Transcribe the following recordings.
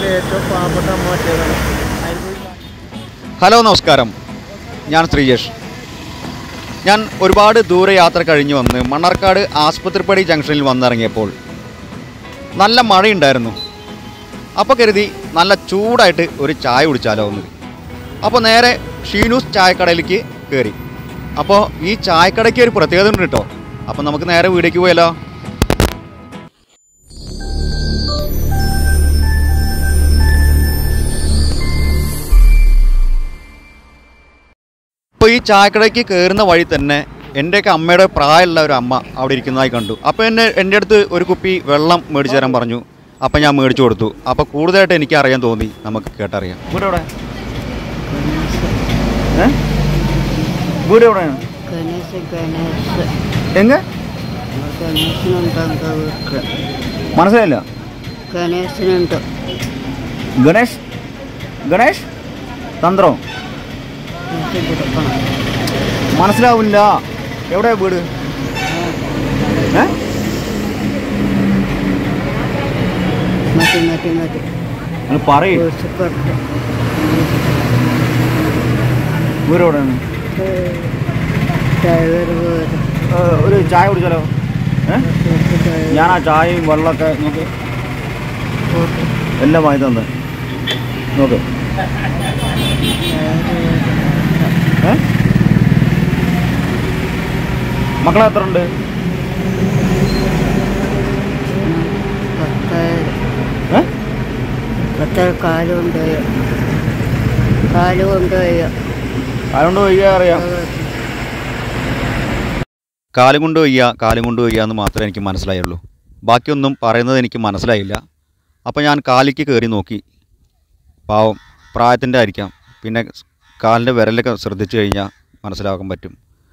ഏറ്റവും പാവപ്പെട്ട അമ്മ പറ്റിയതാണ് ഹലോ നമസ്കാരം ഞാൻ ശ്രീജേഷ് ഞാൻ ഒരുപാട് ദൂരെ യാത്ര കഴിഞ്ഞ് വന്ന് മണ്ണാർക്കാട് ആസ്പത്രിപ്പടി ജംഗ്ഷനിൽ വന്നിറങ്ങിയപ്പോൾ നല്ല മഴയുണ്ടായിരുന്നു അപ്പോൾ കരുതി നല്ല ചൂടായിട്ട് ഒരു ചായ കുടിച്ചാലോ എന്ന് അപ്പോൾ നേരെ ഷീനൂസ് ചായക്കടയിലേക്ക് കയറി അപ്പോൾ ഈ ചായക്കടയ്ക്ക് ഒരു പ്രത്യേകത ഉണ്ട് കേട്ടോ അപ്പോൾ നമുക്ക് നേരെ വീടേക്ക് പോയാലോ അപ്പോൾ ഈ ചായക്കടയ്ക്ക് കയറുന്ന വഴി തന്നെ എൻ്റെയൊക്കെ അമ്മയുടെ പ്രായമുള്ള ഒരു അമ്മ അവിടെ ഇരിക്കുന്നതായി കണ്ടു അപ്പോൾ എന്നെ എൻ്റെ അടുത്ത് ഒരു കുപ്പി വെള്ളം മേടിച്ചു തരാൻ പറഞ്ഞു അപ്പോൾ ഞാൻ മേടിച്ചു കൊടുത്തു അപ്പോൾ കൂടുതലായിട്ട് എനിക്ക് അറിയാൻ തോന്നി നമുക്ക് കേട്ടറിയാം വീട് എവിടെ ഏ? വീട് എവിടെയാണ് ഗണേശ് ഗണേശ് എങ്ങ ഗണേശനുണ്ട് വീട്ടിൽ മനസ്സിലായില്ല ഗണേശനുണ്ട് ഗണേഷ് ഗണേഷ് തന്ത്രം വീട്ടിൽ കൊടുക്കണം മനസ്സിലാവില്ല എവിടെ വീട് ഏ മതി മതി മതി നിങ്ങൾ പറയും വീഴ്ചപ്പെട്ട് വീട് എവിടെയാണ് ഡ്രൈവർ വീട് ഏ, ഒരു ചായ കുടിച്ചാലോ ഏ ഞാൻ ആ ചായയും വെള്ളമൊക്കെ നോക്ക് എല്ലാം വാങ്ങി തന്നെ നോക്ക് ഏ മക്കളെ എത്ര ഉണ്ട് ഏ പത്ത് കാല് കൊണ്ടുപോയി കാല് കൊണ്ടുപോയി അതുകൊണ്ട് വയ്യ അറിയാം കാലും കൊണ്ട് വയ്യ കാലും കൊണ്ട് വയ്യ എന്ന് മാത്രമേ എനിക്ക് മനസ്സിലായുള്ളൂ ബാക്കിയൊന്നും പറയുന്നത് എനിക്ക് മനസ്സിലായില്ല അപ്പോൾ ഞാൻ കാലിക്ക് കയറി നോക്കി പാവം പ്രായത്തിൻ്റെ ആയിരിക്കാം പിന്നെ കാലിൻ്റെ വിരലൊക്കെ ശ്രദ്ധിച്ചു കഴിഞ്ഞാൽ മനസ്സിലാക്കാൻ പറ്റും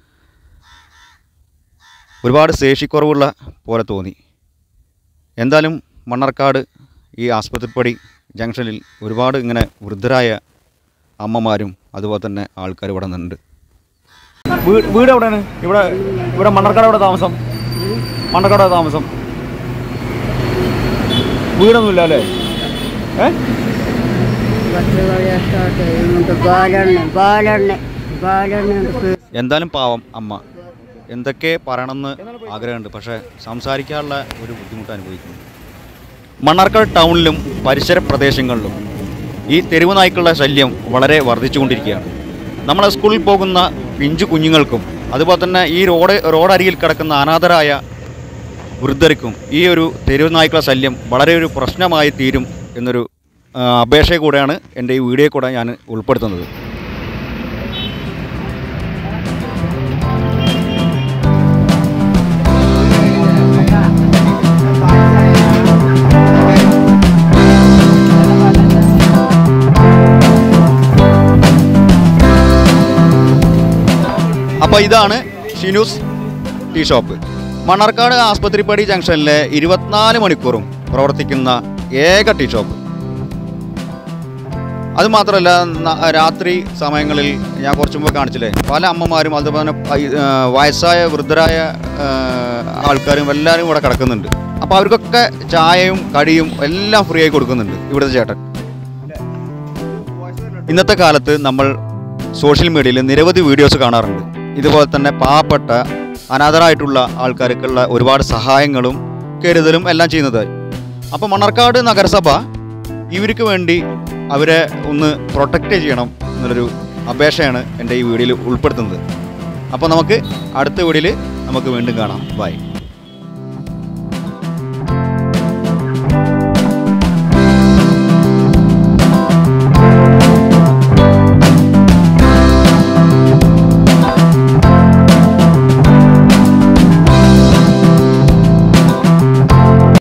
ഒരുപാട് ശേഷിക്കുറവുള്ള പോലെ തോന്നി എന്തായാലും മണ്ണർക്കാട് ഈ ആസ്പത്രിപ്പടി ജംഗ്ഷനിൽ ഒരുപാട് ഇങ്ങനെ വൃദ്ധരായ അമ്മമാരും അതുപോലെ തന്നെ ആൾക്കാർ ഇവിടെ നിന്നുണ്ട് വീട് വീട് എവിടെയാണ് ഇവിടെ ഇവിടെ മണ്ണർക്കാട് എവിടെ താമസം മണ്ണർക്കാട് എവിടെ താമസം വീടൊന്നുമില്ല അല്ലേ ഏ പത്ത് വഴി സ്റ്റാർട്ട് ചെയ്യുന്നുണ്ട് ബാലെണ്ണ ബാലെണ്ണ ബാലെണ്ണ എന്തായാലും പാവം അമ്മ എന്തൊക്കെ പറയണമെന്ന് ആഗ്രഹമുണ്ട് പക്ഷേ സംസാരിക്കാനുള്ള ഒരു ബുദ്ധിമുട്ട് അനുഭവിക്കുന്നു മണ്ണാർക്കാട് ടൗണിലും പരിസര പ്രദേശങ്ങളിലും ഈ തെരുവ് നായ്ക്കളുടെ ശല്യം വളരെ വർദ്ധിച്ചുകൊണ്ടിരിക്കുകയാണ് നമ്മളെ സ്കൂളിൽ പോകുന്ന പിഞ്ചു കുഞ്ഞുങ്ങൾക്കും അതുപോലെ തന്നെ ഈ റോഡ് റോഡരികിൽ കിടക്കുന്ന അനാഥരായ വൃദ്ധർക്കും ഈ ഒരു തെരുവ് നായ്ക്കളുടെ ശല്യം വളരെ ഒരു പ്രശ്നമായി തീരും എന്നൊരു ആ, അപേക്ഷ കൂടെയാണ് എൻ്റെ ഈ വീഡിയോ കൂടെ ഞാൻ ഉൾപ്പെടുത്തുന്നത് അപ്പോൾ ഇതാണ് ഷിനൂസ് ടീ ഷോപ്പ് മണ്ണാർക്കാട് ആസ്പത്രിപ്പടി ജംഗ്ഷനിലെ ഇരുപത്തിനാല് മണിക്കൂറും പ്രവർത്തിക്കുന്ന ഏക ടീ ഷോപ്പ് അത് മാത്രമല്ല ന- രാത്രി സമയങ്ങളിൽ ഞാൻ കുറച്ച് മുമ്പ് കാണിച്ചില്ലേ പല അമ്മമാരും അതുപോലെ തന്നെ പൈ- ആ, വയസ്സായ വൃദ്ധരായ ആ, ആൾക്കാരും എല്ലാവരും ഇവിടെ കിടക്കുന്നുണ്ട് അപ്പോൾ അവർക്കൊക്കെ ചായയും കടിയും എല്ലാം ഫ്രീ ആയി കൊടുക്കുന്നുണ്ട് ഇവിടുത്തെ ചേട്ടൻ ഇന്നത്തെ കാലത്ത് നമ്മൾ സോഷ്യൽ മീഡിയയിൽ നിരവധി വീഡിയോസ് കാണാറുണ്ട് ഇതുപോലെ തന്നെ പാവപ്പെട്ട അനാഥരായിട്ടുള്ള ആൾക്കാർക്കുള്ള ഒരുപാട് സഹായങ്ങളും കരുതലും എല്ലാം ചെയ്യുന്നത് അപ്പോൾ മണ്ണാർക്കാട് നഗരസഭ ഇവർക്ക് വേണ്ടി അവരെ ഒന്ന് പ്രൊട്ടക്റ്റ് ചെയ്യണം എന്നുള്ളൊരു അപേക്ഷയാണ് എൻ്റെ ഈ വീഡിയോയിൽ ഉൾപ്പെടുത്തുന്നത് അപ്പോൾ നമുക്ക് അടുത്ത വീഡിയോയിൽ നമുക്ക് വീണ്ടും കാണാം ബൈ